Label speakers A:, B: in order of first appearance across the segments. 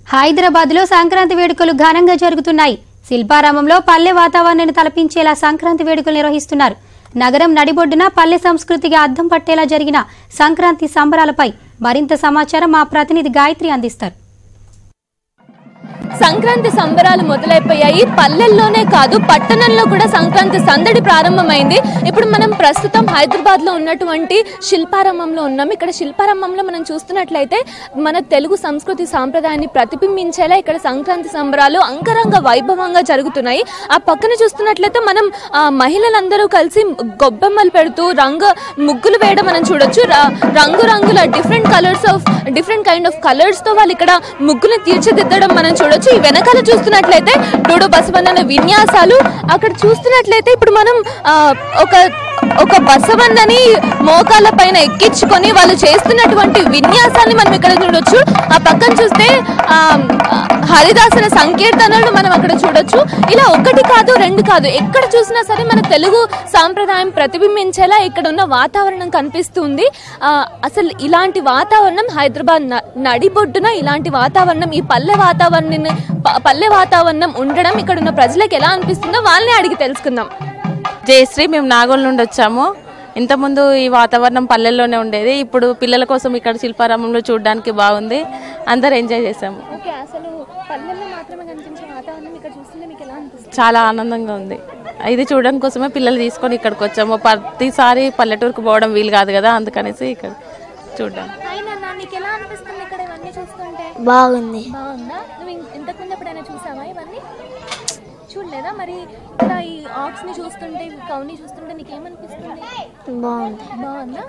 A: హైదరాబాద్ లో సంక్రాంతి వేడుకలు ఘనంగా జరుగుతున్నాయి శిల్పారామంలో పల్లె వాతావరణాన్ని తలపించేలా సంక్రాంతి వేడుకలు నిర్వహిస్తున్నారు నగరం నడిబొడ్డున పల్లె సంస్కృతిగా అద్దం పట్టేలా జరిగిన సంక్రాంతి సంబరాలపై మరింత సమాచారం మా ప్రతినిధి గాయత్రి అందిస్తారు
B: సంక్రాంతి సంబరాలు మొదలైపోయాయి పల్లెల్లోనే కాదు పట్టణంలో కూడా సంక్రాంతి సందడి ప్రారంభమైంది ఇప్పుడు మనం ప్రస్తుతం హైదరాబాద్ లో ఉన్నటువంటి శిల్పారామంలో ఉన్నాం ఇక్కడ శిల్పారామంలో మనం చూస్తున్నట్లయితే మన తెలుగు సంస్కృతి సాంప్రదాయాన్ని ప్రతిబింబించేలా ఇక్కడ సంక్రాంతి సంబరాలు అంగరంగ వైభవంగా జరుగుతున్నాయి ఆ పక్కన చూస్తున్నట్లయితే మనం ఆ, మహిళలందరూ కలిసి గొబ్బెమ్మలు పెడుతూ రంగు ముగ్గులు వేయడం మనం చూడొచ్చు ర- రంగురంగుల different colours of different kind of colours తో వాళ్ళు ఇక్కడ ముగ్గులు తీర్చిదిద్దడం మనం చూడొచ్చు ఈ వెనకాల చూస్తున్నట్లయితే డూడు బసవన్న విన్యాసాలు అక్కడ చూస్తున్నట్లయితే ఇప్పుడు మనం ఆ, ఒక ఒక బసవన్నని మోకాళ్ళ పైన ఎక్కించుకొని వాళ్ళు చేస్తున్నటువంటి విన్యాసాన్ని మనం ఇక్కడ చూడొచ్చు ఆ పక్కన చూస్తే ఆ, హరిదాసుల సంకీర్తనలు మనం అక్కడ చూడొచ్చు ఇలా ఒకటి కాదు రెండు కాదు ఎక్కడ చూసినా సరే మన తెలుగు సాంప్రదాయం ప్రతిబింబించేలా ఇక్కడ ఉన్న వాతావరణం కనిపిస్తుంది ఆ, అసలు ఇలాంటి వాతావరణం హైదరాబాద్ న- నడిబొడ్డున ఇలాంటి వాతావరణం ఈ పల్లె వాతావరణం ప- పల్లె వాతావరణం ఉండడం ఇక్కడ ఉన్న ప్రజలకు ఎలా అనిపిస్తుందో వాళ్ళని అడిగి తెలుసుకుందాం
C: జయశ్రీ మేము నాగోల్ నుండి వచ్చాము ఇంతకుముందు ఈ వాతావరణం పల్లెల్లోనే ఉండేది ఇప్పుడు పిల్లల కోసం ఇక్కడ శిల్పారామంలో చూడడానికి బాగుంది అందరు ఎంజాయ్ చేసాము
B: ఓకే అసలు పల్లెల్లో మాత్రమే కనిపించే వాతావరణం ఇక్కడ చూస్తుంటే మీకు ఎలా అనిపిస్తుంది
C: చాలా ఆనందంగా ఉంది ఇది చూడడం కోసమే పిల్లలు తీసుకొని ఇక్కడికి వచ్చాము ప్రతిసారి పల్లెటూరుకు పోవడం వీలు కాదు కదా అందుకనేసి ఇక్కడ చూడడం
B: అయినా నీకు ఎలా అనిపిస్తుంది ఇక్కడ ఇవన్నీ చూస్తుంటే
D: బాగుంది
B: బాగుందా నువ్వు ఇం- ఇంతకుముందు ఎప్పుడైనా చూసావా ఇవన్నీ చూడలేదా మరి ఇక్కడ ఈ ఆక్స్ ని చూస్తుంటే ఈ కౌని చూస్తుంటే నీకు ఏమనిపిస్తుంది
D: బాగుంది
B: బాగుందా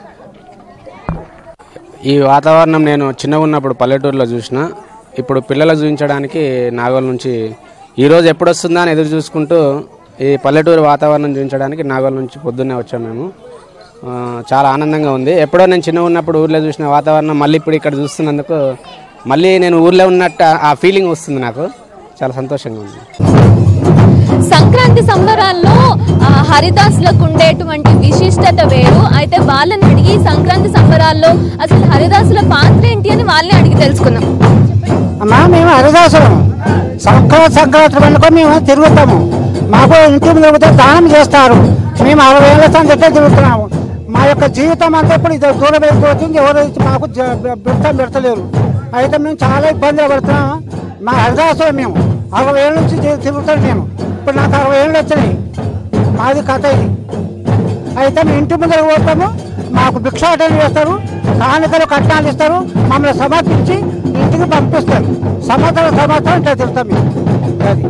E: ఈ వాతావరణం నేను చిన్నగా ఉన్నప్పుడు పల్లెటూరులో చూసిన ఇప్పుడు పిల్లలకు చూపించడానికి నాగోల్ నుంచి ఈరోజు ఎప్పుడు వస్తుందా అని ఎదురు చూసుకుంటూ ఈ పల్లెటూరు వాతావరణం చూపించడానికి నాగోల్ నుంచి పొద్దున్నే వచ్చాము మేము ఆ, చాలా ఆనందంగా ఉంది ఎప్పుడో నేను చిన్నగా ఉన్నప్పుడు ఊర్లో చూసిన వాతావరణం మళ్ళీ ఇప్పుడు ఇక్కడ చూస్తున్నందుకు మళ్ళీ నేను ఊర్లో ఉన్నట్టు ఆ ఫీలింగ్ వస్తుంది నాకు చాలా సంతోషంగా ఉంది
B: సంక్రాంతి సంబరాల్లో ఆ, హరిదాసులకు ఉండేటువంటి విశిష్టత వేరు అయితే వాళ్ళని అడిగి సంక్రాంతి సంబరాల్లో అసలు హరిదాసుల పాత్ర ఏంటి అని వాళ్ళని అడిగి తెలుసుకుందాం
F: అమ్మా మేము హరిదాసులం సంక్రాంతి సంక్రాంతి పండుగ మేము తిరుగుతాము మాకు ఇంటి ముందు తిరిగితే దానం చేస్తారు మేము అరవై ఏళ్ళ సంగతే తిరుగుతున్నాము మా యొక్క జీవితం అంతా ఇప్పుడు ఇది దూరం అయిపోతుంది ఎవరు వచ్చి మాకు జ- బిడతం పెడతలేరు అయితే మేము చాలా ఇబ్బందులు పడుతున్నాము మా హరిదాసులం మేము అరవై ఏళ్ళ నుంచి తి- తిరుగుతాను నేను ఇప్పుడు నాకు అరవై ఏళ్ళు వచ్చినాయి మాది కథ ఇది అయితే మేము ఇంటి ముందర పోతాము మాకు భిక్షాటన చేస్తారు కానుకలు కట్నాలు ఇస్తారు మమ్మల్ని సమర్పించి ఇంటికి పంపిస్తారు సంవత్సరం సంవత్సరం ఇట్లా తిరుగుతాం మేము అది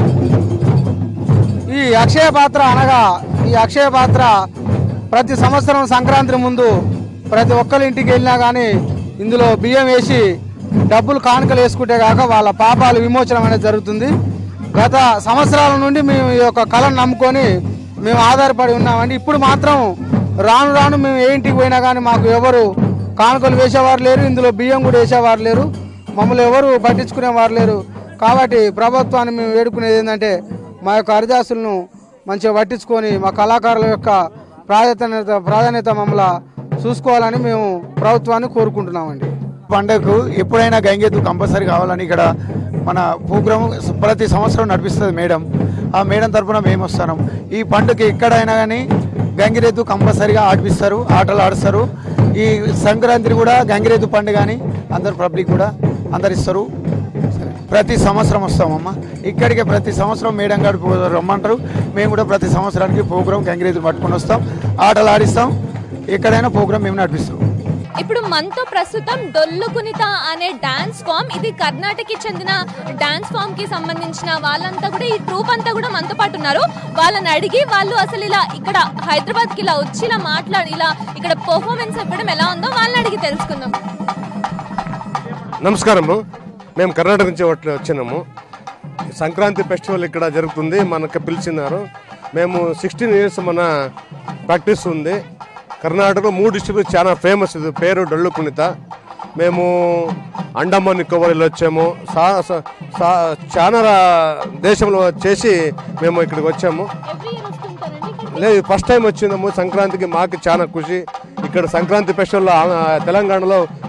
G: ఈ అక్షయ పాత్ర అనగా ఈ అక్షయ పాత్ర ప్రతి సంవత్సరం సంక్రాంతి ముందు ప్రతి ఒక్కరి ఇంటికి వెళ్ళినా కానీ ఇందులో బియ్యం వేసి డబ్బులు కానుకలు వేసుకుంటే కాక వాళ్ళ పాపాలు విమోచనం అనేది జరుగుతుంది గత సంవత్సరాల నుండి మేము ఈ యొక్క కళను నమ్ముకొని మేము ఆధారపడి ఉన్నామండి ఇప్పుడు మాత్రం రాను రాను మేము ఏ ఇంటికి పోయినా కానీ మాకు ఎవరు కానుకలు వేసేవారు లేరు ఇందులో బియ్యం కూడా వేసేవారు లేరు మమ్మల్ని ఎవరు పట్టించుకునేవారు లేరు కాబట్టి ప్రభుత్వాన్ని మేము వేడుకునేది ఏంటంటే మా యొక్క హరిదాసులను మంచిగా పట్టించుకొని మా కళాకారుల యొక్క ప్రాధాన్యత ప్రాధాన్యత మమ్మల్ని చూసుకోవాలని మేము ప్రభుత్వాన్ని కోరుకుంటున్నామండి
H: పండగకు ఎప్పుడైనా గంగెద్దు కంపల్సరీ కావాలని ఇక్కడ మన ప్రోగ్రామ్ ప్రతి సంవత్సరం నడిపిస్తుంది మేడం ఆ మేడం తరపున మేము వస్తాం ఈ పండుగ ఎక్కడైనా కానీ గంగిరెద్దు కంపల్సరీగా ఆడిపిస్తారు ఆటలు ఆడిస్తారు ఈ సంక్రాంతి కూడా గంగిరెద్దు పండుగ అని అందరు పబ్లిక్ కూడా అందరు ఇస్తారు సరే. ప్రతి సంవత్సరం వస్తామమ్మా ఇక్కడికే ప్రతి సంవత్సరం మేడం గారు పో- రమ్మంటారు మేము కూడా ప్రతి సంవత్సరానికి ప్రోగ్రామ్ గంగిరెద్దు పట్టుకొని వస్తాం ఆటలు ఆడిస్తాం ఎక్కడైనా ప్రోగ్రామ్ మేము నడిపిస్తాం
B: ఇప్పుడు మనతో ప్రస్తుతం డొల్లు కునిత అనే డాన్స్ ఫామ్ ఇది కర్ణాటకకి చెందిన డాన్స్ ఫామ్ కి సంబంధించిన వాళ్ళంతా కూడా ఈ ట్రూప్ అంతా కూడా మనతో పాటు ఉన్నారు వాళ్ళని అడిగి వాళ్ళు అసలు ఇలా ఇక్కడ హైదరాబాద్ కి ఇలా వచ్చి ఇలా మాట్లాడి ఇలా ఇక్కడ పర్ఫార్మెన్స్ ఇవ్వడం ఎలా ఉందో వాళ్ళని అడిగి తెలుసుకుందాం
I: నమస్కారము మేము కర్ణాటక నుంచి వచ్చ- వచ్చినాము సంక్రాంతి ఫెస్టివల్ ఇక్కడ జరుగుతుంది మనకు పిలిచినారు మేము సిక్స్టీన్ ఇయర్స్ మన ప్రాక్టీస్ ఉంది కర్ణాటకలో మూడు డిస్ట్రిక్ట్ చాలా ఫేమస్ ఇది పేరు డొల్లు కుణిత మేము అండమాన్ నికోబార్ వచ్చాము సా సా- సా- చాలా రా- దేశంలో చేసి మేము ఇక్కడికి వచ్చాము లేదు ఫస్ట్ టైం వచ్చినాము సంక్రాంతికి మాకు చాలా ఖుషి ఇక్కడ సంక్రాంతి ఫెస్టివల్ తెలంగాణలో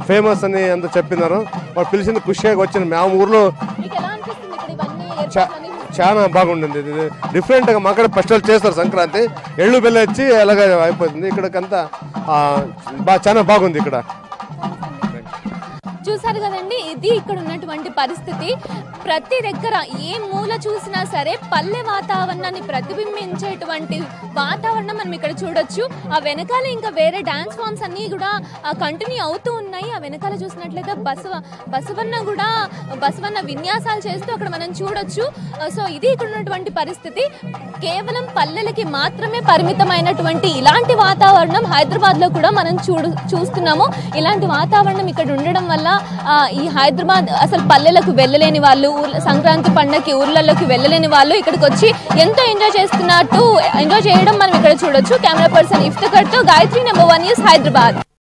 I: ఫేమస్ అని అంత చెప్పినారు వాళ్ళు పిలిచింది ఖుషిగా వచ్చింది మేము ఊర్లో
B: మీకు ఎలా అనిపిస్తుంది ఇక్కడ ఇవన్నీ
I: చా-
B: ఏర్పాట్లన్నీ
I: చాలా బాగుండింది ఇది డిఫరెంట్గా మా అక్కడ ఫెస్టివల్ చేస్తారు సంక్రాంతి ఎళ్ళు బెల్ల వచ్చి అలాగే అయిపోతుంది ఇక్కడికంతా ఆ, బా చాలా బాగుంది ఇక్కడ
B: చూసారు కదండి ఇది ఇక్కడ ఉన్నటువంటి పరిస్థితి ప్రతి దగ్గర ఏ మూల చూసినా సరే పల్లె వాతావరణాన్ని ప్రతిబింబించేటువంటి వాతావరణం మనం ఇక్కడ చూడొచ్చు ఆ వెనకాల ఇంకా వేరే డాన్స్ ఫామ్స్ అన్ని కూడా కంటిన్యూ అవుతూ ఉన్నాయి ఆ వెనకాల చూసినట్లయితే బసవ బసవన్న కూడా బసవన్న విన్యాసాలు చేస్తూ అక్కడ మనం చూడొచ్చు సో ఇది ఇక్కడ ఉన్నటువంటి పరిస్థితి కేవలం పల్లెలకి మాత్రమే పరిమితమైనటువంటి ఇలాంటి వాతావరణం హైదరాబాద్ లో కూడా మనం చూడు చూస్తున్నాము ఇలాంటి వాతావరణం ఇక్కడ ఉండడం వల్ల ఆ, ఈ హైదరాబాద్ అసలు పల్లెలకు వెళ్ళలేని వాళ్ళు ఊర్ల సంక్రాంతి పండగకి ఊర్లలోకి వెళ్ళలేని వాళ్ళు ఇక్కడికి వచ్చి ఎంతో ఎంజాయ్ చేస్తున్నట్టు ఎంజాయ్ చేయడం మనం ఇక్కడ చూడొచ్చు కెమెరా పర్సన్ ఇఫ్తకర్ తో Gayatri number one years Hyderabad